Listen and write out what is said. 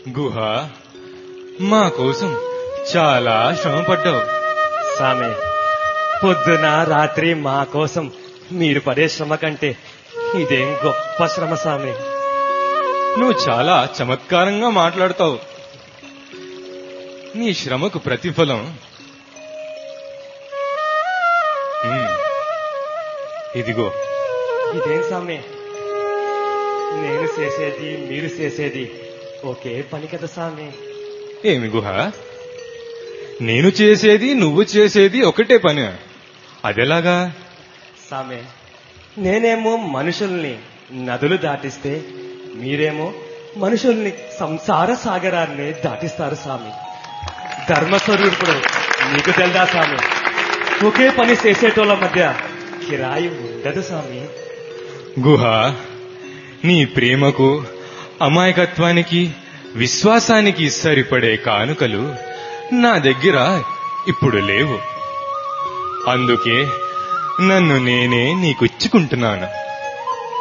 గుహ మా కోసం చాలా శ్రమ పడ్డావు సామె పొద్దున రాత్రి మా కోసం మీరు పడే శ్రమ కంటే ఇదేం గొప్ప శ్రమ సామె నువ్వు చాలా చమత్కారంగా మాట్లాడతావు నీ శ్రమకు ప్రతిఫలం ఉమ్, ఇదిగో ఇదేం సామె నేను చేసేది మీరు చేసేది ఒకే పని కదా సామె ఏమి గుహ నేను చేసేది నువ్వు చేసేది ఒకటే పని అదెలాగా సామె నేనేమో మనుషుల్ని నదులు దాటిస్తే మీరేమో మనుషుల్ని సంసార సాగరాన్ని దాటిస్తారు స్వామి ధర్మస్వరూపుడు మీకు తెలుదా స్వామి ఒకే పని చేసేటోళ్ళ మధ్య కిరాయి ఉండదు స్వామి గుహ నీ ప్రేమకు అమాయకత్వానికి విశ్వాసానికి సరిపడే కానుకలు నా దగ్గర ఇప్పుడు లేవు అందుకే నన్ను నేనే నీకుచ్చుకుంటున్నాను